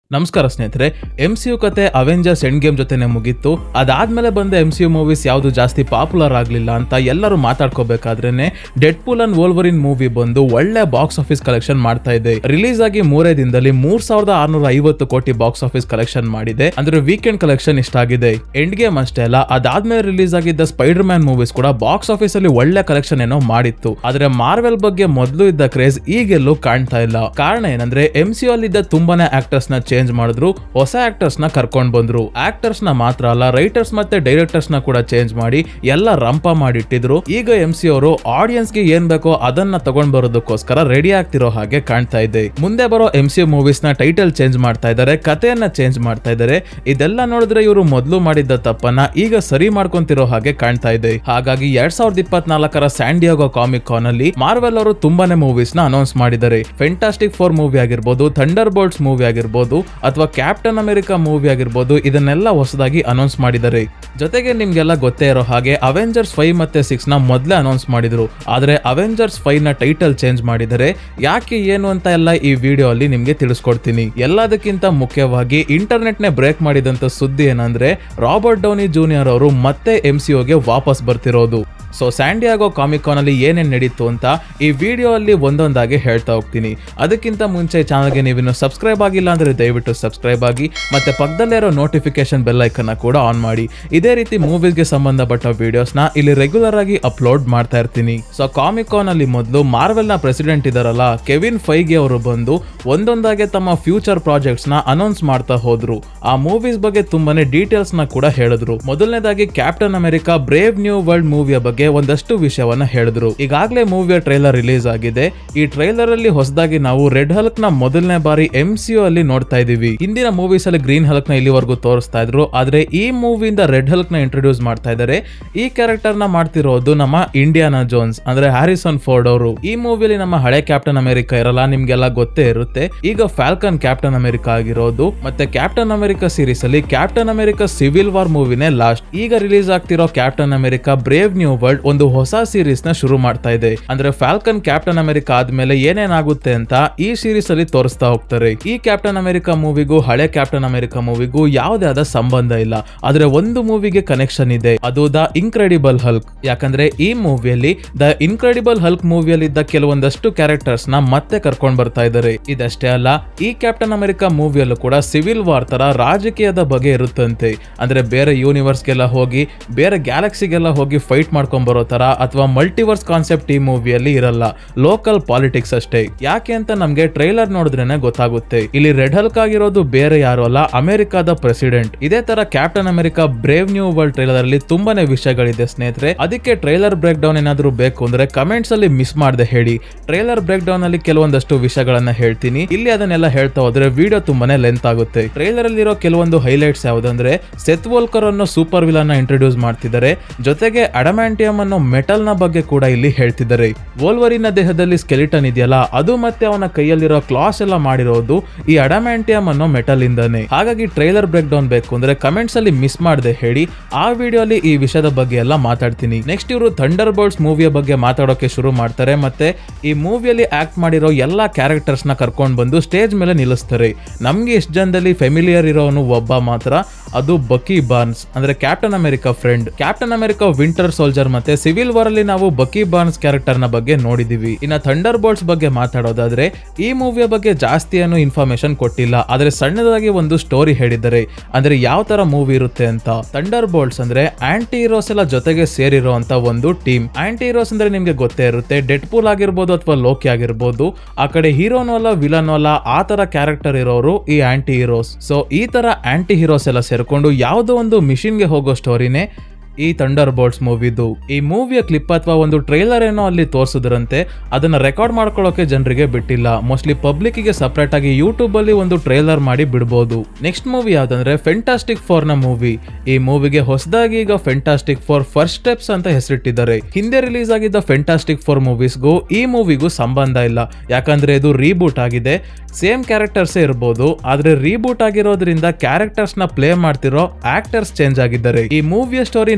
ನಮಸ್ಕಾರ ಸ್ನೇಹಿತರೆ M C U ಕತೆ ಅವೆಂಜರ್ಸ್ ಎಂಡ್ ಗೇಮ್ ಜೊತೆನೆ ಮುಗೀತು ಅದಾದ್ಮೇಲೆ ಬಂದ ಎಂ ಸಿ ಯು ಮೂವೀಸ್ ಯಾವುದು ಜಾಸ್ತಿ ಪಾಪ್ಯುಲರ್ ಆಗಲಿಲ್ಲ ಅಂತ ಎಲ್ಲರೂ ಮಾತಾಡ್ಕೋಬೇಕಾದ್ರೇನೆ Deadpool and Wolverine movie ಬಂದು ಒಳ್ಳೆ ಬಾಕ್ಸ್ ಆಫೀಸ್ ಕಲೆಕ್ಷನ್ ಮಾಡ್ತಾ ಇದೆ ರಿಲೀಸ್ ಆಗಿ ಮೂರೇ ದಿನದಲ್ಲಿ ಮೂರ್ ಸಾವಿರದ ಆರ್ನೂರ ಐವತ್ತು ಕೋಟಿ ಬಾಕ್ಸ್ ಆಫೀಸ್ ಕಲೆಕ್ಷನ್ ಮಾಡಿದೆ ಅಂದ್ರೆ ವೀಕೆಂಡ್ ಕಲೆಕ್ಷನ್ ಇಷ್ಟ ಆಗಿದೆ ಎಂಡ್ ಗೇಮ್ ಅಷ್ಟೇ ಅಲ್ಲ ಅದಾದ್ಮೇಲೆ ರಿಲೀಸ್ ಆಗಿದ್ದ ಸ್ಪೈಡರ್ ಮ್ಯಾನ್ ಮೂವೀಸ್ ಕೂಡ ಬಾಕ್ಸ್ ಆಫೀಸ್ ಅಲ್ಲಿ ಒಳ್ಳೆ ಕಲೆಕ್ಷನ್ ಏನೋ ಮಾಡಿತ್ತು ಆದ್ರೆ ಮಾರ್ವೆಲ್ ಬಗ್ಗೆ ಮೊದಲು ಇದ್ದ ಕ್ರೇಜ್ ಈಗೆಲ್ಲೂ ಕಾಣ್ತಾ ಇಲ್ಲ ಕಾರಣ ಏನಂದ್ರೆ ಎಂ ಸಿ ಅಲ್ಲಿದ್ದ ತುಂಬಾನೇ ಆಕ್ಟರ್ಸ್ ನ ಚೇಂಜ್ ಮಾಡಿದ್ರು ಹೊಸ ಆಕ್ಟರ್ಸ್ ನ ಕರ್ಕೊಂಡ್ ಬಂದ್ರು ಆಕ್ಟರ್ಸ್ ನ ಮಾತ್ರ ಅಲ್ಲ ರೈಟರ್ಸ್ ಮತ್ತೆ ಡೈರೆಕ್ಟರ್ಸ್ ನ ಕೂಡ ಚೇಂಜ್ ಮಾಡಿ ಎಲ್ಲ ರಂಪ ಮಾಡಿಟ್ಟಿದ್ರು ಈಗ ಎಂ ಸಿ ಅವರು ಆಡಿಯನ್ಸ್ ಗೆ ಏನ್ ಬೇಕೋ ಅದನ್ನ ತಗೊಂಡ್ ಬರೋದಕ್ಕೋಸ್ಕರ ರೆಡಿ ಆಗ್ತಿರೋ ಹಾಗೆ ಕಾಣ್ತಾ ಇದೆ ಮುಂದೆ ಬರೋ ಎಂ ಸಿ ಮೂವೀಸ್ ನ ಟೈಟಲ್ ಚೇಂಜ್ ಮಾಡ್ತಾ ಇದ್ದಾರೆ ಕಥೆಯನ್ನ ಚೇಂಜ್ ಮಾಡ್ತಾ ಇದ್ದಾರೆ ಇದೆಲ್ಲ ನೋಡಿದ್ರೆ ಇವರು ಮೊದಲು ಮಾಡಿದ್ದ ತಪ್ಪನ್ನ ಈಗ ಸರಿ ಮಾಡ್ಕೊಂತಿರೋ ಹಾಗೆ ಕಾಣ್ತಾ ಇದೆ ಹಾಗಾಗಿ ಎರಡ್ ಸಾವಿರದ ಇಪ್ಪತ್ನಾಲ್ಕರ ಸ್ಯಾಂಡಿಯಾಗೋ ಕಾಮಿಕ್ ಕಾನ್ ಅಲ್ಲಿ ಮಾರ್ವೆಲ್ ಅವರು ತುಂಬಾನೇ ಮೂವೀಸ್ ನ ಅನೌನ್ಸ್ ಮಾಡಿದ್ದಾರೆ ಫೆಂಟಾಸ್ಟಿಕ್ ಫೋರ್ ಮೂವಿ ಆಗಿರ್ಬೋದು ಥಂಡರ್ ಬೋಲ್ಟ್ಸ್ ಮೂವಿ ಆಗಿರ್ಬೋದು ಅಥವಾ ಕ್ಯಾಪ್ಟನ್ ಅಮೆರಿಕಾ ಮೂವಿ ಆಗಿರ್ಬೋದು ಇದನ್ನೆಲ್ಲ ಹೊಸದಾಗಿ ಅನೌನ್ಸ್ ಮಾಡಿದ್ದಾರೆ ಜೊತೆಗೆ ನಿಮ್ಗೆಲ್ಲ ಗೊತ್ತೇ ಇರೋ ಹಾಗೆ ಅವೆಂಜರ್ಸ್ ಫೈವ್ ಮತ್ತೆ ಸಿಕ್ಸ್ ನ ಮೊದಲೇ ಅನೌನ್ಸ್ ಮಾಡಿದ್ರು ಆದ್ರೆ ಅವೆಂಜರ್ಸ್ ಫೈವ್ ನ ಟೈಟಲ್ ಚೇಂಜ್ ಮಾಡಿದರೆ ಯಾಕೆ ಏನು ಅಂತ ಎಲ್ಲ ಈ ವಿಡಿಯೋ ಅಲ್ಲಿ ನಿಮ್ಗೆ ತಿಳಿಸ್ಕೊಡ್ತೀನಿ ಎಲ್ಲದಕ್ಕಿಂತ ಮುಖ್ಯವಾಗಿ ಇಂಟರ್ನೆಟ್ ನೇ ಬ್ರೇಕ್ ಮಾಡಿದಂತ ಸುದ್ದಿ ಏನಂದ್ರೆ ರಾಬರ್ಟ್ ಡೌನಿ ಜೂನಿಯರ್ ಅವರು ಮತ್ತೆ ಎಂ ಸಿ ಗೆ ವಾಪಸ್ ಬರ್ತಿರೋದು ಸೊ ಸ್ಯಾಂಡಿಯಾಗೋ ಕಾಮಿಕ್ ಕಾನ್ ಅಲ್ಲಿ ಏನೇನ್ ನಡೀತು ಅಂತ ಈ ವಿಡಿಯೋ ಅಲ್ಲಿ ಒಂದೊಂದಾಗಿ ಹೇಳ್ತಾ ಹೋಗ್ತೀನಿ ಅದಕ್ಕಿಂತ ಮುಂಚೆ ಚಾನಲ್ಗೆ ನೀವಿನ್ನು ಸಬ್ಸ್ಕ್ರೈಬ್ ಆಗಿಲ್ಲ ಅಂದ್ರೆ ದಯವಿಟ್ಟು ಸಬ್ಸ್ಕ್ರೈಬ್ ಆಗಿ ಮತ್ತೆ ಪಕ್ಕದಲ್ಲೇ ಇರೋ ನೋಟಿಫಿಕೇಶನ್ ಬೆಲ್ ಐಕನ್ನ ಕೂಡ ಆನ್ ಮಾಡಿ ಇದೇ ರೀತಿ ಮೂವೀಸ್ಗೆ ಸಂಬಂಧಪಟ್ಟ ವಿಡಿಯೋಸ್ ನ ಇಲ್ಲಿ ರೆಗ್ಯುಲರ್ ಆಗಿ ಅಪ್ಲೋಡ್ ಮಾಡ್ತಾ ಇರ್ತೀನಿ ಸೊ ಕಾಮಿಕ್ ಕಾನ್ ಅಲ್ಲಿ ಮೊದಲು ಮಾರ್ವೆಲ್ ನ ಪ್ರೆಸಿಡೆಂಟ್ ಇದಾರಲ್ಲ ಕೆವಿನ್ ಫೈಗೆ ಅವರು ಬಂದು ಒಂದೊಂದಾಗೆ ತಮ್ಮ ಫ್ಯೂಚರ್ ಪ್ರಾಜೆಕ್ಟ್ಸ್ ನ ಅನೌನ್ಸ್ ಮಾಡ್ತಾ ಹೋದ್ರು ಆ ಮೂವೀಸ್ ಬಗ್ಗೆ ತುಂಬಾನೇ ಡೀಟೇಲ್ಸ್ ನ ಕೂಡ ಹೇಳಿದ್ರು ಮೊದಲನೇದಾಗಿ Captain America Brave New World ಮೂವಿಯ ಬಗ್ಗೆ ಒಂದಷ್ಟು ವಿಷಯವನ್ನ ಹೇಳಿದ್ರು ಈಗಾಗಲೇ ಮೂವಿಯ ಟ್ರೈಲರ್ ರಿಲೀಸ್ ಆಗಿದೆ ಈ ಟ್ರೈಲರ್ ಅಲ್ಲಿ ಹೊಸದಾಗಿ ನಾವು ರೆಡ್ ಹಲ್ಕ್ ನ ಮೊದಲನೇ ಬಾರಿ ಎಂ ಸಿ ಅಲ್ಲಿ ನೋಡ್ತಾ ಇದೀವಿ ಹಿಂದಿನ ಮೂವೀಸ್ ಅಲ್ಲಿ ಗ್ರೀನ್ ಹಲ್ಕ್ ನ ಇಲ್ಲಿವರೆಗೂ ತೋರಿಸ್ತಾ ಇದ್ರು ಆದ್ರೆ ಈ ಮೂವಿಯಿಂದ ರೆಡ್ ಹಲ್ಕ್ ನ ಇಂಟ್ರೊಡ್ಯೂಸ್ ಮಾಡ್ತಾ ಇದ್ದಾರೆ ಈ ಕ್ಯಾರೆಕ್ಟರ್ ನ ಮಾಡ್ತಿರೋದು ನಮ್ಮ ಇಂಡಿಯಾನಾ ಜೋನ್ಸ್ ಅಂದ್ರೆ ಹ್ಯಾರಿಸನ್ ಫೋರ್ಡ್ ಅವರು ಈ ಮೂವಿಯಲ್ಲಿ ನಮ್ಮ ಹಳೆ ಕ್ಯಾಪ್ಟನ್ ಅಮೆರಿಕಾ ಇರಲ್ಲ ನಿಮ್ಗೆಲ್ಲ ಗೊತ್ತೇ ಇರುತ್ತೆ ಈಗ ಫ್ಯಾಲ್ಕನ್ ಕ್ಯಾಪ್ಟನ್ ಅಮೆರಿಕಾ ಆಗಿರೋದು ಮತ್ತೆ ಕ್ಯಾಪ್ಟನ್ ಅಮೆರಿಕಾ ಸೀರೀಸ್ ಅಲ್ಲಿ ಕ್ಯಾಪ್ಟನ್ ಅಮೆರಿಕಾ ಸಿವಿಲ್ ವಾರ್ ಮೂವಿನೇ ಲಾಸ್ಟ್ ಈಗ ರಿಲೀಸ್ ಆಗ್ತಿರೋ Captain America Brave New World ಒಂದು ಹೊಸ ಸೀರೀಸ್ ನ ಶುರು ಮಾಡ್ತಾ ಇದೆ ಅಂದ್ರೆ ಫ್ಯಾಲ್ಕನ್ ಕ್ಯಾಪ್ಟನ್ ಅಮೆರಿಕಾ ಆದ್ಮೇಲೆ ಏನೇನಾಗುತ್ತೆ ಅಂತ ಈ ಸೀರೀಸ್ ಅಲ್ಲಿ ತೋರಿಸ್ತಾ ಹೋಗ್ತಾರೆ ಈ ಕ್ಯಾಪ್ಟನ್ ಅಮೆರಿಕಾ ಮೂವಿಗೂ ಹಳೆ ಕ್ಯಾಪ್ಟನ್ ಅಮೆರಿಕಾ ಮೂವಿಗೂ ಯಾವುದೇ ಆದ ಸಂಬಂಧ ಇಲ್ಲ ಆದ್ರೆ ಒಂದು ಮೂವಿಗೆ ಕನೆಕ್ಷನ್ ಇದೆ ಅದು ದ ಇನ್ಕ್ರೆಡಿಬಲ್ ಹಲ್ಕ್ ಯಾಕಂದ್ರೆ ಈ ಮೂವಿಯಲ್ಲಿ ದ ಇನ್ಕ್ರೆಡಿಬಲ್ ಹಲ್ಕ್ ಮೂವಿಯಲ್ಲಿ ಇದ್ದ ಕೆಲವೊಂದಷ್ಟು ಕ್ಯಾರೆಕ್ಟರ್ಸ್ ನ ಮತ್ತೆ ಕರ್ಕೊಂಡ್ ಬರ್ತಾ ಇದ್ದಾರೆ ಇದಷ್ಟೇ ಅಲ್ಲ ಈ ಕ್ಯಾಪ್ಟನ್ ಅಮೆರಿಕಾ ಮೂವಿಯಲ್ಲೂ ಕೂಡ ಸಿವಿಲ್ ವಾರ್ ತರ ರಾಜಕೀಯದ ಬಗ್ಗೆ ಇರುತ್ತಂತೆ ಅಂದ್ರೆ ಬೇರೆ ಯೂನಿವರ್ಸ್ಗೆಲ್ಲ ಹೋಗಿ ಬೇರೆ ಗ್ಯಾಲಕ್ಸಿಗೆಲ್ಲ ಹೋಗಿ ಫೈಟ್ ಮಾಡ್ಕೊಂಡ್ ಬರೋ ತರ ಅಥವಾ ಮಲ್ಟಿವರ್ಸ್ ಕಾನ್ಸೆಪ್ಟ್ ಈ ಮೂವಿಯಲ್ಲಿ ಇರಲ್ಲ ಲೋಕಲ್ ಪಾಲಿಟಿಕ್ಸ್ ಅಷ್ಟೇ ಯಾಕೆ ಅಂತ ನಮ್ಗೆ ಟ್ರೈಲರ್ ನೋಡಿದ್ರೇನೆ ಗೊತ್ತಾಗುತ್ತೆ ಇಲ್ಲಿ ರೆಡ್ ಹಲ್ಕ್ ಆಗಿರೋದು ಬೇರೆ ಯಾರು ಅಲ್ಲ ಅಮೆರಿಕಾದ ಪ್ರೆಸಿಡೆಂಟ್ ಇದೇ ತರ Captain America Brave New World trailer ಅಲ್ಲಿ ತುಂಬಾನೇ ವಿಷಯಗಳಿದೆ ಸ್ನೇಹಿತರೆ ಅದಕ್ಕೆ ಟ್ರೈಲರ್ ಬ್ರೇಕ್ ಡೌನ್ ಏನಾದ್ರು ಬೇಕು ಅಂದ್ರೆ ಕಮೆಂಟ್ಸ್ ಅಲ್ಲಿ ಮಿಸ್ ಮಾಡದೆ ಹೇಳಿ ಟ್ರೈಲರ್ ಬ್ರೇಕ್ ಡೌನ್ ಅಲ್ಲಿ ಕೆಲವೊಂದಷ್ಟು ವಿಷಯಗಳನ್ನ ಹೇಳ್ತೀನಿ ಇಲ್ಲಿ ಅದನ್ನೆಲ್ಲ ಹೇಳ್ತಾ ಹೋದ್ರೆ ವಿಡಿಯೋ ತುಂಬಾನೇ ಲೆಂತ್ ಆಗುತ್ತೆ ಟ್ರೈಲರ್ ಅಲ್ಲಿರೋ ಕೆಲವೊಂದು ಹೈಲೈಟ್ಸ್ ಯಾವ್ದಂದ್ರೆ ಸೆತ್ ವೋಲ್ಕರ್ ಅನ್ನೋ ಸೂಪರ್ ವಿಲನ್ ನ ಇಂಟ್ರೊಡ್ಯೂಸ್ ಮಾಡ್ತಿದ್ದಾರೆ ಜೊತೆಗೆ ಅಡಮ್ಯಾಂಟಿಯಂ ಅನ್ನೋ ಮೆಟಲ್ ನ ಬಗ್ಗೆ ಕೂಡ ಇಲ್ಲಿ ಹೇಳ್ತಿದ್ದಾರೆ ವೋಲ್ವರಿನ ದೇಹದಲ್ಲಿ ಸ್ಕೆಲಿಟನ್ ಇದೆಯಲ್ಲ ಅದು ಮತ್ತೆ ಅವನ ಕೈಯಲ್ಲಿರೋ ಕ್ಲಾಸ್ ಎಲ್ಲ ಮಾಡಿರೋದು ಈ ಅಡಮ್ಯಾಂಟಿಯಂ ಅನ್ನೋ ಮೆಟಲ್ ಇಂದಾನೆ ಹಾಗಾಗಿ ಟ್ರೈಲರ್ ಬ್ರೇಕ್ ಡೌನ್ ಬೇಕು ಅಂದ್ರೆ ಕಮೆಂಟ್ಸ್ ಅಲ್ಲಿ ಮಿಸ್ ಮಾಡದೆ ಹೇಳಿ ಆ ವಿಡಿಯೋ ಅಲ್ಲಿ ಈ ವಿಷಯದ ಬಗ್ಗೆ ಎಲ್ಲ ಮಾತಾಡ್ತೀನಿ ನೆಕ್ಸ್ಟ್ ಇವರು ಥಂಡರ್ ಬೋಲ್ಟ್ಸ್ ಮೂವಿಯ ಬಗ್ಗೆ ಮಾತಾಡೋಕೆ ಶುರು ಮಾಡ್ತಾರೆ ಮತ್ತೆ ಈ ಮೂವಿಯಲ್ಲಿ ಆಕ್ಟ್ ಮಾಡಿರೋ ಎಲ್ಲಾ ಕ್ಯಾರೆಕ್ಟರ್ಸ್ ನ ಕರ್ಕೊಂಡು ಬಂದು ಸ್ಟೇಜ್ ಮೇಲೆ ನಿಲ್ಲಿಸ್ತಾರೆ ನಮ್ಗೆ ಇಷ್ಟು ಜನದಲ್ಲಿ ಫೆಮಿಲಿಯರ್ ಇರೋನು ಒಬ್ಬ ಮಾತ್ರ ಅದು ಬಕಿ ಬಾರ್ನ್ಸ್ ಅಂದ್ರೆ Captain America friend Captain America Winter Soldier ಮತ್ತೆ ಸಿವಿಲ್ ವಾರ್ ಅಲ್ಲಿ ನಾವು ಬಕಿ ಬಾರ್ನ್ಸ್ ಕ್ಯಾರೆಕ್ಟರ್ ನ ಬಗ್ಗೆ ನೋಡಿದೀವಿ ಇನ್ನ ಥಂಡರ್ ಬೋಲ್ಟ್ಸ್ ಬಗ್ಗೆ ಮಾತಾಡೋದಾದ್ರೆ ಈ ಮೂವಿಯ ಬಗ್ಗೆ ಜಾಸ್ತಿ ಏನು ಇನ್ಫಾರ್ಮೇಶನ್ ಕೊಟ್ಟಿಲ್ಲ ಆದ್ರೆ ಸಣ್ಣದಾಗಿ ಒಂದು ಸ್ಟೋರಿ ಹೇಳಿದ್ದಾರೆ ಅಂದ್ರೆ ಯಾವ ತರ ಮೂವಿ ಇರುತ್ತೆ ಅಂತ ಥಂಡರ್ ಬೋಲ್ಟ್ಸ್ ಅಂದ್ರೆ ಆಂಟಿ ಹೀರೋಸ್ ಎಲ್ಲ ಜೊತೆಗೆ ಸೇರಿರೋ ಅಂತ ಒಂದು ಟೀಮ್ ಆಂಟಿ ಹೀರೋಸ್ ಅಂದ್ರೆ ನಿಮ್ಗೆ ಗೊತ್ತೇ ಇರುತ್ತೆ ಡೆಡ್ ಪೂಲ್ ಆಗಿರ್ಬೋದು ಅಥವಾ ಲೋಕಿ ಆಗಿರ್ಬೋದು ಆ ಕಡೆ ಹೀರೋನು ಅಲ್ಲ ವಿಲನ್ ಅಲ್ಲ ಆ ತರ ಕ್ಯಾರೆಕ್ಟರ್ ಇರೋರು ಈ ಆಂಟಿ ಹೀರೋಸ್ ಸೊ ಈ ತರ ಆಂಟಿ ಹೀರೋಸ್ ಎಲ್ಲ ಸೇರ್ಕೊಂಡು ಯಾವುದೋ ಒಂದು ಮಿಷಿನ್ಗೆ ಹೋಗೋ ಸ್ಟೋರಿನೇ ಈ ಥಂಡರ್ ಬೋಲ್ಟ್ಸ್ ಮೂವಿದು ಈ ಮೂವಿಯ ಕ್ಲಿಪ್ ಅಥವಾ ಒಂದು ಟ್ರೈಲರ್ ಏನೋ ಅಲ್ಲಿ ತೋರಿಸಿದ್ರಂತೆ ಅದನ್ನ ರೆಕಾರ್ಡ್ ಮಾಡ್ಕೊಳ್ಳೋಕೆ ಜನರಿಗೆ ಬಿಟ್ಟಿಲ್ಲ ಮೋಸ್ಟ್ಲಿ ಪಬ್ಲಿಕ್ ಗೆ ಸಪರೇಟ್ ಆಗಿ ಯೂಟ್ಯೂಬ್ ಅಲ್ಲಿ ಒಂದು ಟ್ರೈಲರ್ ಮಾಡಿ ಬಿಡ್ಬೋದು ನೆಕ್ಸ್ಟ್ ಮೂವಿ ಯಾವ್ದಂದ್ರೆ ಫೆಂಟಾಸ್ಟಿಕ್ ಫೋರ್ ನ ಮೂವಿ ಈ ಮೂವಿಗೆ ಹೊಸದಾಗಿ ಈಗ ಫೆಂಟಾಸ್ಟಿಕ್ ಫೋರ್ ಫಸ್ಟ್ ಸ್ಟೆಪ್ಸ್ ಅಂತ ಹೆಸರಿಟ್ಟಿದ್ದಾರೆ ಹಿಂದೆ ರಿಲೀಸ್ ಆಗಿದ್ದ ಫೆಂಟಾಸ್ಟಿಕ್ ಫೋರ್ ಮೂವೀಸ್ಗೂ ಈ ಮೂವಿಗೂ ಸಂಬಂಧ ಇಲ್ಲ ಯಾಕಂದ್ರೆ ಇದು ರೀಬೂಟ್ ಆಗಿದೆ ಸೇಮ್ ಕ್ಯಾರೆಕ್ಟರ್ಸ್ ಇರ್ಬೋದು ಆದ್ರೆ ರೀಬೂಟ್ ಆಗಿರೋದ್ರಿಂದ ಕ್ಯಾರೆಕ್ಟರ್ಸ್ ನ ಪ್ಲೇ ಮಾಡ್ತಿರೋ ಆಕ್ಟರ್ಸ್ ಚೇಂಜ್ ಆಗಿದ್ದಾರೆ ಈ ಮೂವಿಯ ಸ್ಟೋರಿ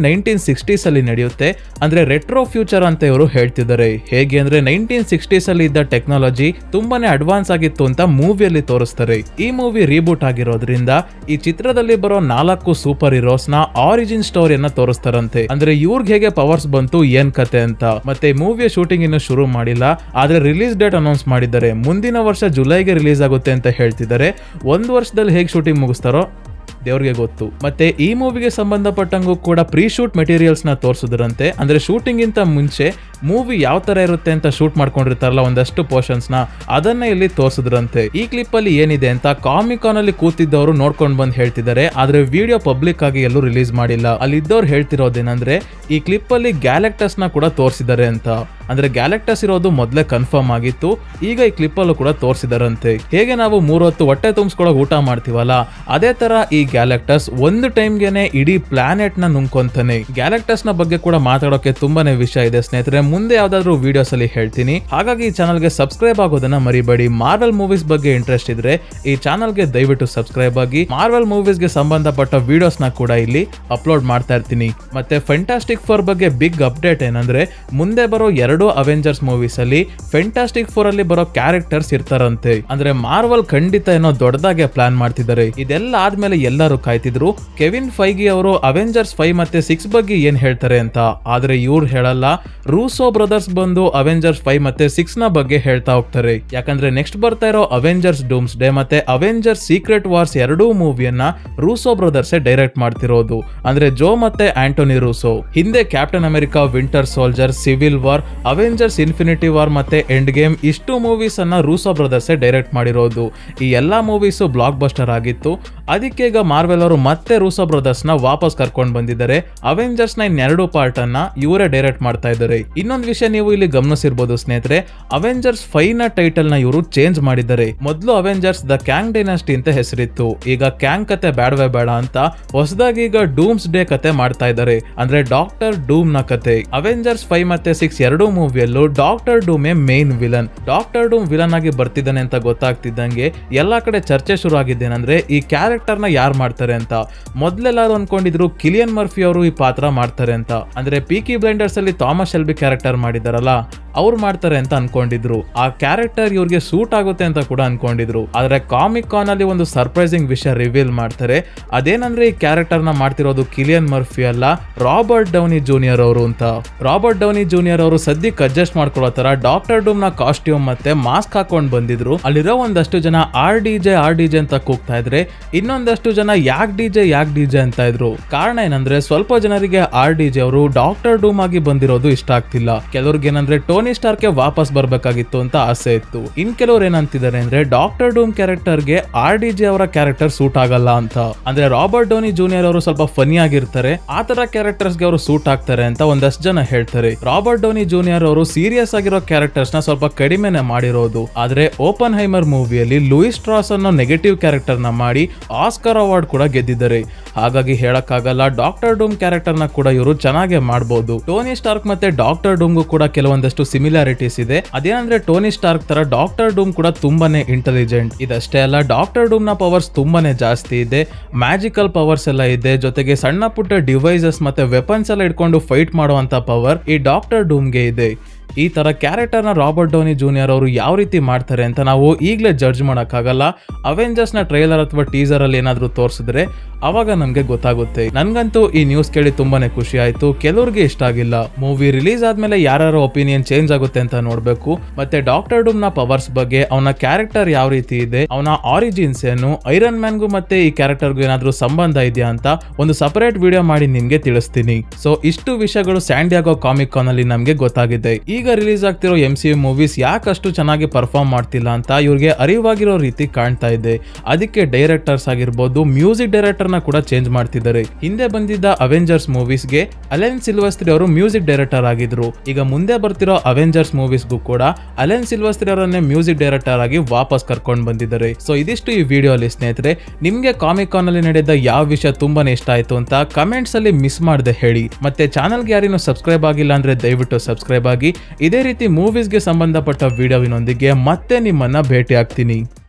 ನೈನ್ಟೀನ್ ಸಿಕ್ಸ್ಟೀಸ್ ಅಲ್ಲಿ ನಡೆಯುತ್ತೆ ಅಂದ್ರೆ ರೆಟ್ರೋ ಫ್ಯೂಚರ್ ಅಂತ ಇವರು ಹೇಳ್ತಿದ್ದಾರೆ ಹೇಗೆ ಅಂದ್ರೆ ನೈನ್ಟೀನ್ ಸಿಕ್ಸ್ಟೀಸ್ ಅಲ್ಲಿ ಇದ್ದ ಟೆಕ್ನಾಲಜಿ ತುಂಬಾನೇ ಅಡ್ವಾನ್ಸ್ ಆಗಿತ್ತು ಅಂತ ಮೂವಿಯಲ್ಲಿ ತೋರಿಸ್ತಾರೆ ಈ ಮೂವಿ ರೀಬೂಟ್ ಆಗಿರೋದ್ರಿಂದ ಈ ಚಿತ್ರದಲ್ಲಿ ಬರೋ ನಾಲ್ಕು ಸೂಪರ್ ಹೀರೋಸ್ ನ ಆರಿಜಿನ್ ಸ್ಟೋರಿಯನ್ನ ತೋರಿಸ್ತಾರಂತೆ ಅಂದ್ರೆ ಇವ್ರಿಗೆ ಹೇಗೆ ಪವರ್ಸ್ ಬಂತು ಏನ್ ಕತೆ ಅಂತ ಮತ್ತೆ ಮೂವಿಯ ಶೂಟಿಂಗ್ ಇನ್ನು ಶುರು ಮಾಡಿಲ್ಲ ಆದ್ರೆ ರಿಲೀಸ್ ಡೇಟ್ ಅನೌನ್ಸ್ ಮಾಡಿದ್ದಾರೆ ಮುಂದಿನ ವರ್ಷ ಜುಲೈಗೆ ರಿಲೀಸ್ ಆಗುತ್ತೆ ಅಂತ ಹೇಳ್ತಿದ್ದಾರೆ ಒಂದು ವರ್ಷದಲ್ಲಿ ಹೇಗೆ ಶೂಟಿಂಗ್ ಮುಗಿಸ್ತಾರೋ ದೇವ್ರಿಗೆ ಗೊತ್ತು ಮತ್ತೆ ಈ ಮೂವಿಗೆ ಸಂಬಂಧಪಟ್ಟಂಗೂ ಕೂಡ ಪ್ರೀ ಶೂಟ್ ಮೆಟೀರಿಯಲ್ಸ್ ನ ತೋರಿಸಿದ್ರಂತೆ ಅಂದ್ರೆ ಶೂಟಿಂಗ್ ಇಂತ ಮುಂಚೆ ಮೂವಿ ಯಾವ ತರ ಇರುತ್ತೆ ಅಂತ ಶೂಟ್ ಮಾಡ್ಕೊಂಡಿರ್ತಾರಲ್ಲ ಒಂದಷ್ಟು ಪೋರ್ಷನ್ಸ್ ನ ಅದನ್ನ ಇಲ್ಲಿ ತೋರಿಸಿದ್ರಂತೆ ಈ ಕ್ಲಿಪ್ ಅಲ್ಲಿ ಏನಿದೆ ಅಂತ ಕಾಮಿಕಾನ್ ಅಲ್ಲಿ ಕೂತಿದ್ದವರು ನೋಡ್ಕೊಂಡ್ ಬಂದ್ ಹೇಳ್ತಿದ್ದಾರೆ ಆದ್ರೆ ವಿಡಿಯೋ ಪಬ್ಲಿಕ್ ಆಗಿ ಎಲ್ಲೂ ರಿಲೀಸ್ ಮಾಡಿಲ್ಲ ಅಲ್ಲಿದ್ದವ್ರು ಹೇಳ್ತಿರೋದೇನಂದ್ರೆ ಈ ಕ್ಲಿಪ್ ಅಲ್ಲಿ ಗ್ಯಾಲೆಕ್ಟಸ್ ನ ಕೂಡ ತೋರಿಸಿದ್ದಾರೆ ಅಂತ ಅಂದ್ರೆ ಗ್ಯಾಲೆಕ್ಟಸ್ ಇರೋದು ಮೊದಲೇ ಕನ್ಫರ್ಮ್ ಆಗಿತ್ತು ಈಗ ಈ ಕ್ಲಿಪ್ ಅಲ್ಲೂ ಕೂಡ ತೋರಿಸಿದಾರಂತೆ ಹೇಗೆ ನಾವು ಮೂರೊತ್ತು ಹೊಟ್ಟೆ ತುಂಬಿಸ್ಕೊಳಕ್ ಊಟ ಮಾಡ್ತೀವಲ್ಲ ಅದೇ ತರ ಈ ಗ್ಯಾಲೆಕ್ಟಸ್ ಒಂದು ಟೈಮ್ಗೆನೆ ಇಡೀ ಪ್ಲಾನೆಟ್ ನ ನುಂಗ್ಕೊಂತಾನೆ ಗ್ಯಾಲೆಕ್ಟಸ್ ನ ಬಗ್ಗೆ ಕೂಡ ಮಾತಾಡೋಕೆ ತುಂಬಾನೇ ವಿಷಯ ಇದೆ ಸ್ನೇಹಿತರೆ ಮುಂದೆ ಯಾವ್ದಾದ್ರು ವಿಡಿಯೋಸ್ ಅಲ್ಲಿ ಹೇಳ್ತೀನಿ ಹಾಗಾಗಿ ಈ ಚಾನಲ್ಗೆ ಸಬ್ಸ್ಕ್ರೈಬ್ ಆಗೋದನ್ನ ಮರಿಬೇಡಿ ಮಾರ್ವೆಲ್ ಮೂವೀಸ್ ಬಗ್ಗೆ ಇಂಟ್ರೆಸ್ಟ್ ಇದ್ರೆ ಈ ಚಾನಲ್ಗೆ ದಯವಿಟ್ಟು ಸಬ್ಸ್ಕ್ರೈಬ್ ಆಗಿ ಮಾರ್ವೆಲ್ ಮೂವೀಸ್ ಗೆ ಸಂಬಂಧಪಟ್ಟ ವಿಡಿಯೋಸ್ ನ ಕೂಡ ಇಲ್ಲಿ ಅಪ್ಲೋಡ್ ಮಾಡ್ತಾ ಇರ್ತೀನಿ ಮತ್ತೆ ಫೆಂಟಾಸ್ಟಿಕ್ ಫೋರ್ ಬಗ್ಗೆ ಬಿಗ್ ಅಪ್ಡೇಟ್ ಏನಂದ್ರೆ ಮುಂದೆ ಬರೋ ಎರಡು ಅವೆಂಜರ್ಸ್ ಮೂವೀಸ್ ಅಲ್ಲಿ ಫೆಂಟಾಸ್ಟಿಕ್ ಫೋರ್ ಅಲ್ಲಿ ಬರೋ ಕ್ಯಾರೆಕ್ಟರ್ಸ್ ಇರ್ತಾರಂತೆ ಅಂದ್ರೆ ಮಾರ್ವಲ್ ಖಂಡಿತ ಏನೋ ದೊಡ್ಡದಾಗೆ ಪ್ಲಾನ್ ಮಾಡ್ತಿದ್ದಾರೆ ಇದೆಲ್ಲ ಆದ್ಮೇಲೆ ಎಲ್ಲರೂ ಕಾಯ್ತಿದ್ರು ಕೆವಿನ್ ಫೈಗಿ ಅವರು ಅವೆಂಜರ್ಸ್ ಫೈವ್ ಮತ್ತೆ ಸಿಕ್ಸ್ ಬಗ್ಗೆ ಏನ್ ಹೇಳ್ತಾರೆ ಅಂತ ಆದ್ರೆ ಇವ್ರು ಹೇಳಲ್ಲ ರೂಸೋ ಬ್ರದರ್ಸ್ ಬಂದು ಅವೆಂಜರ್ಸ್ ಫೈವ್ ಮತ್ತೆ ಸಿಕ್ಸ್ ನ ಬಗ್ಗೆ ಹೇಳ್ತಾ ಹೋಗ್ತಾರೆ ಯಾಕಂದ್ರೆ ನೆಕ್ಸ್ಟ್ ಬರ್ತಾ ಇರೋ ಅವೆಂಜರ್ಸ್ ಡೂಮ್ಸ್ ಡೇ ಮತ್ತೆ ಅವೆಂಜರ್ಸ್ ಸೀಕ್ರೆಟ್ ವಾರ್ಸ್ ಎರಡೂ ಮೂವಿಯನ್ನ ರೂಸೋ ಬ್ರದರ್ಸ್ ಡೈರೆಕ್ಟ್ ಮಾಡ್ತಿರೋದು ಅಂದ್ರೆ ಜೋ ಮತ್ತೆ ಆಂಟೋನಿ ರೂಸೋ ಹಿಂದೆ Captain America Winter Soldier Civil War Avengers Infinity War ಮತ್ತೆ ಎಂಡ್ ಗೇಮ್ ಇಷ್ಟು ಮೂವೀಸ್ ಅನ್ನ ರೂಸೋ ಬ್ರದರ್ಸ್ ಡೈರೆಕ್ಟ್ ಮಾಡಿರೋದು ಈ ಎಲ್ಲಾ ಮೂವೀಸು ಬ್ಲಾಕ್ ಬಸ್ಟರ್ ಆಗಿತ್ತು ಅದಕ್ಕೆ ಈಗ ಮಾರ್ವೆಲ್ ಅವರು ಮತ್ತೆ ರೂಸೋ ಬ್ರದರ್ಸ್ ನ ವಾಪಸ್ ಕರ್ಕೊಂಡು ಬಂದಿದ್ದಾರೆ ಅವೆಂಜರ್ಸ್ ನ ಇನ್ನೆರಡು ಪಾರ್ಟ್ ಅನ್ನ ಇವರೇ ಡೈರೆಕ್ಟ್ ಮಾಡ್ತಾ ಇದ್ದಾರೆ ಇನ್ನೊಂದು ವಿಷಯ ನೀವು ಇಲ್ಲಿ ಗಮನಿಸಿರ್ಬೋದು ಸ್ನೇಹಿತರೆ ಅವೆಂಜರ್ಸ್ ಫೈವ್ ನ ಟೈಟಲ್ ನ ಇವರು ಚೇಂಜ್ ಮಾಡಿದ್ದಾರೆ ಮೊದಲು ಅವೆಂಜರ್ಸ್ ದ ಕ್ಯಾಂಗ್ ಡೈನಾಸ್ಟಿ ಅಂತ ಹೆಸರಿತ್ತು ಈಗ ಕ್ಯಾಂಗ್ ಕತೆ ಬೇಡವೇ ಬೇಡ ಅಂತ ಹೊಸದಾಗಿ ಈಗ ಡೂಮ್ಸ್ ಡೇ ಕತೆ ಮಾಡ್ತಾ ಇದ್ದಾರೆ ಅಂದ್ರೆ ಡಾಕ್ಟರ್ ಡೂಮ್ ನ ಕತೆ ಅವೆಂಜರ್ಸ್ ಫೈವ್ ಮತ್ತೆ ಸಿಕ್ಸ್ ಎರಡೂ ಮೂವಿಯಲ್ಲೂ ಡಾಕ್ಟರ್ ಡೂಮೇ main villain Doctor Doom villain ಆಗಿ ಬರ್ತಿದ್ದಾನೆ ಅಂತ ಗೊತ್ತಾಗ್ತಿದ್ದಂಗೆ ಎಲ್ಲಾ ಕಡೆ ಚರ್ಚೆ ಶುರು ಆಗಿದ್ದೇನೆಂದ್ರೆ ಈ ಕ್ಯಾರೆಕ್ಟರ್ ನ ಯಾರು ಮಾಡ್ತಾರೆ ಅಂತ ಮೊದ್ಲೆಲ್ಲಾರು ಅನ್ಕೊಂಡಿದ್ರು ಕಿಲಿಯನ್ ಮರ್ಫಿ ಅವರು ಈ ಪಾತ್ರ ಮಾಡ್ತಾರೆ ಅಂತ ಅಂದ್ರೆ ಪೀಕಿ ಬ್ಲೈಂಡರ್ಸ್ ಅಲ್ಲಿ ಥಾಮಸ್ ಶೆಲ್ಬಿ ಕ್ಯಾರೆಕ್ಟರ್ ಮಾಡಿದಾರಲ್ಲ ಅವ್ರು ಮಾಡ್ತಾರೆ ಅಂತ ಅನ್ಕೊಂಡಿದ್ರು ಆ ಕ್ಯಾರೆಕ್ಟರ್ ಇವ್ರಿಗೆ ಸೂಟ್ ಆಗುತ್ತೆ ಅಂತ ಕೂಡ ಅನ್ಕೊಂಡಿದ್ರು ಆದ್ರೆ ಕಾಮಿಕ್ ಕಾನ್ ಅಲ್ಲಿ ಒಂದು ಸರ್ಪ್ರೈಸಿಂಗ್ ವಿಷಯ ರಿವೀಲ್ ಮಾಡ್ತಾರೆ ಅದೇನಂದ್ರೆ ಈ ಕ್ಯಾರೆಕ್ಟರ್ ನ ಮಾಡ್ತಿರೋದು ಕಿಲಿಯನ್ ಮರ್ಫಿ ಅಲ್ಲ ರಾಬರ್ಟ್ ಡೌನಿ ಜೂನಿಯರ್ ಅವರು ಅಂತ ರಾಬರ್ಟ್ ಡೌನಿ ಜೂನಿಯರ್ ಅವರು ಸದ್ಯಕ್ಕೆ ಅಡ್ಜಸ್ಟ್ ಮಾಡ್ಕೊಳ್ಳೋ ತರ ಡಾಕ್ಟರ್ ಡೂಮ್ ನ ಕಾಸ್ಟ್ಯೂಮ್ ಮತ್ತೆ ಮಾಸ್ಕ್ ಹಾಕೊಂಡ್ ಬಂದಿದ್ರು ಅಲ್ಲಿರೋ ಒಂದಷ್ಟು ಜನ R D J R D J ಅಂತ ಕೂಗ್ತಾ ಇದ್ರೆ ಇನ್ನೊಂದಷ್ಟು ಜನ ಯಾಕ್ ಡಿ ಜೆ ಯಾಕ್ ಡಿ ಜೆ ಅಂತ ಇದ್ರು ಕಾರಣ ಏನಂದ್ರೆ ಸ್ವಲ್ಪ ಜನರಿಗೆ ಆರ್ ಡಿ ಜೆ ಅವರು ಡಾಕ್ಟರ್ ಡೂಮ್ ಆಗಿ ಬಂದಿರೋದು ಇಷ್ಟ ಆಗ್ತಿಲ್ಲ ಕೆಲವ್ರಿಗೆ ಏನಂದ್ರೆ ಟೋನಿ ಸ್ಟಾರ್ಗೆ ವಾಪಸ್ ಬರ್ಬೇಕಾಗಿತ್ತು ಅಂತ ಆಸೆ ಇತ್ತು ಇನ್ ಕೆಲವ್ರು ಏನಂತಿದ್ದಾರೆ ಅಂದ್ರೆ ಡಾಕ್ಟರ್ ಡೂಮ್ ಕ್ಯಾರೆಕ್ಟರ್ ಗೆ ಆರ್ ಡಿ ಜೆ ಅವರ ಕ್ಯಾರೆಕ್ಟರ್ ಸೂಟ್ ಆಗಲ್ಲ ಅಂತ ಅಂದ್ರೆ ರಾಬರ್ಟ್ ಡೋನಿ ಜೂನಿಯರ್ ಅವರು ಸ್ವಲ್ಪ ಫನಿ ಆಗಿರ್ತಾರೆ ಆ ತರ ಕ್ಯಾರೆಕ್ಟರ್ಸ್ ಗೆ ಅವರು ಸೂಟ್ ಆಗ್ತಾರೆ ಅಂತ ಒಂದಷ್ಟು ಜನ ಹೇಳ್ತಾರೆ ರಾಬರ್ಟ್ ಡೋನಿ ಜೂನಿಯರ್ ಅವರು ಸೀರಿಯಸ್ ಆಗಿರೋ ಕ್ಯಾರೆಕ್ಟರ್ಸ್ ನ ಸ್ವಲ್ಪ ಕಡಿಮೆನೆ ಮಾಡಿರೋದು ಆದ್ರೆ ಓಪನ್ ಹೈಮರ್ ಮೂವಿಯಲ್ಲಿ ಲೂಯಿಸ್ ಟ್ರಾಸ್ ಅನ್ನೋ ನೆಗೆಟಿವ್ ಕ್ಯಾರೆಕ್ಟರ್ ನ ಮಾಡಿ ಆಸ್ಕರ್ ಅವಾರ್ಡ್ ಕೂಡ ಗೆದ್ದಿದ್ದಾರೆ ಹಾಗಾಗಿ ಹೇಳಕ್ಕಾಗಲ್ಲ ಡಾಕ್ಟರ್ ಡೂಮ್ ಕ್ಯಾರೆಕ್ಟರ್ ನ ಕೂಡ ಇವರು ಚೆನ್ನಾಗೆ ಮಾಡಬಹುದು ಟೋನಿ ಸ್ಟಾರ್ಕ್ ಮತ್ತೆ ಡಾಕ್ಟರ್ ಡೂಮ್ಗೂ ಕೂಡ ಕೆಲವೊಂದಷ್ಟು ಸಿಮಿಲಾರಿಟೀಸ್ ಇದೆ ಅದೇನಂದ್ರೆ ಟೋನಿ ಸ್ಟಾರ್ಕ್ ತರ ಡಾಕ್ಟರ್ ಡೂಮ್ ಕೂಡ ತುಂಬಾನೇ ಇಂಟೆಲಿಜೆಂಟ್ ಇದಷ್ಟೇ ಅಲ್ಲ ಡಾಕ್ಟರ್ ಡೂಮ್ ನ ಪವರ್ಸ್ ತುಂಬಾನೇ ಜಾಸ್ತಿ ಇದೆ ಮ್ಯಾಜಿಕಲ್ ಪವರ್ಸ್ ಎಲ್ಲ ಇದೆ ಜೊತೆಗೆ ಸಣ್ಣ ಪುಟ್ಟ ಡಿವೈಸಸ್ ಮತ್ತೆ ವೆಪನ್ಸ್ ಎಲ್ಲ ಇಟ್ಕೊಂಡು ಫೈಟ್ ಮಾಡುವಂತ ಪವರ್ ಈ ಡಾಕ್ಟರ್ ಡೂಮ್ಗೆ ಇದೆ ಈ ತರ ಕ್ಯಾರೆಕ್ಟರ್ ನ ರಾಬರ್ಟ್ ಡೋನಿ ಜೂನಿಯರ್ ಅವರು ಯಾವ ರೀತಿ ಮಾಡ್ತಾರೆ ಅಂತ ನಾವು ಈಗಲೇ ಜಡ್ಜ್ ಮಾಡೋಕ್ಕಾಗಲ್ಲ ಅವೆಂಜರ್ಸ್ ನ ಟ್ರೈಲರ್ ಅಥವಾ ಟೀಸರ್ ಅಲ್ಲಿ ಏನಾದ್ರೂ ತೋರಿಸಿದ್ರೆ ಅವಾಗ ನಮ್ಗೆ ಗೊತ್ತಾಗುತ್ತೆ ನನ್ಗಂತೂ ಈ ನ್ಯೂಸ್ ಕೇಳಿ ತುಂಬಾನೇ ಖುಷಿ ಆಯ್ತು ಕೆಲವ್ರಿಗೆ ಇಷ್ಟ ಆಗಿಲ್ಲ ಮೂವಿ ರಿಲೀಸ್ ಆದ್ಮೇಲೆ ಯಾರ್ಯಾರ ಒಪಿನಿಯನ್ ಚೇಂಜ್ ಆಗುತ್ತೆ ಅಂತ ನೋಡ್ಬೇಕು ಮತ್ತೆ ಡಾಕ್ಟರ್ ಡೂಮ್ ನ ಪವರ್ಸ್ ಬಗ್ಗೆ ಅವನ ಕ್ಯಾರೆಕ್ಟರ್ ಯಾವ ರೀತಿ ಇದೆ ಅವನ ಆರಿಜಿನ್ಸ್ ಏನು ಐರನ್ ಮ್ಯಾನ್ಗೂ ಮತ್ತೆ ಈ ಕ್ಯಾರೆಕ್ಟರ್ಗೂ ಏನಾದ್ರೂ ಸಂಬಂಧ ಇದೆಯಾ ಅಂತ ಒಂದು ಸಪರೇಟ್ ವಿಡಿಯೋ ಮಾಡಿ ನಿಮ್ಗೆ ತಿಳಿಸ್ತೀನಿ ಸೊ ಇಷ್ಟು ವಿಷಯಗಳು ಸ್ಯಾಂಡಿಯಾಗೋ ಕಾಮಿಕ್ ಕಾನ್ ಅಲ್ಲಿ ನಮ್ಗೆ ಗೊತ್ತಾಗಿದೆ ಈಗ ರಿಲೀಸ್ ಆಗ್ತಿರೋ ಎಂ ಸಿ ಯು ಮೂವೀಸ್ ಯಾಕಷ್ಟು ಚೆನ್ನಾಗಿ ಪರ್ಫಾರ್ಮ್ ಮಾಡ್ತಿಲ್ಲ ಅಂತ ಇವ್ರಿಗೆ ಅರಿವಾಗಿರೋ ರೀತಿ ಕಾಣ್ತಾ ಇದೆ ಅದಕ್ಕೆ ಡೈರೆಕ್ಟರ್ಸ್ ಆಗಿರ್ಬೋದು ಮ್ಯೂಸಿಕ್ ಡೈರೆಕ್ಟರ್ ನ ಕೂಡ ಚೇಂಜ್ ಮಾಡ್ತಿದ್ದಾರೆ ಹಿಂದೆ ಬಂದಿದ್ದ ಅವೆಂಜರ್ಸ್ ಮೂವೀಸ್ಗೆ ಅಲೆನ್ ಸಿಲ್ವಸ್ತ್ರಿ ಅವರು ಮ್ಯೂಸಿಕ್ ಡೈರೆಕ್ಟರ್ ಆಗಿದ್ರು ಈಗ ಮುಂದೆ ಬರ್ತಿರೋ ಅವೆಂಜರ್ಸ್ ಮೂವೀಸ್ಗೂ ಕೂಡ ಅಲೆನ್ ಸಿಲ್ವಸ್ತ್ರಿ ಅವರನ್ನೇ ಮ್ಯೂಸಿಕ್ ಡೈರೆಕ್ಟರ್ ಆಗಿ ವಾಪಸ್ ಕರ್ಕೊಂಡು ಬಂದಿದ್ದಾರೆ ಸೊ ಇದಿಷ್ಟು ಈ ವಿಡಿಯೋ ಅಲ್ಲಿ ಸ್ನೇಹಿತರೆ ನಿಮ್ಗೆ ಕಾಮಿಕ್ ಕಾನ್ ಅಲ್ಲಿ ನಡೆದ ಯಾವ ವಿಷಯ ತುಂಬಾನೇ ಇಷ್ಟ ಆಯ್ತು ಅಂತ ಕಮೆಂಟ್ಸ್ ಅಲ್ಲಿ ಮಿಸ್ ಮಾಡದೆ ಹೇಳಿ ಮತ್ತೆ ಚಾನಲ್ಗೆ ಯಾರಿನೂ ಸಬ್ಸ್ಕ್ರೈಬ್ ಆಗಿಲ್ಲ ಅಂದ್ರೆ ದಯವಿಟ್ಟು ಸಬ್ಸ್ಕ್ರೈಬ್ ಆಗಿ ಇದೇ ರೀತಿ ಮೂವೀಸ್ಗೆ ಸಂಬಂಧಪಟ್ಟ ವಿಡಿಯೋವಿನೊಂದಿಗೆ ಮತ್ತೆ ನಿಮ್ಮನ್ನ ಭೇಟಿ ಆಗ್ತೀನಿ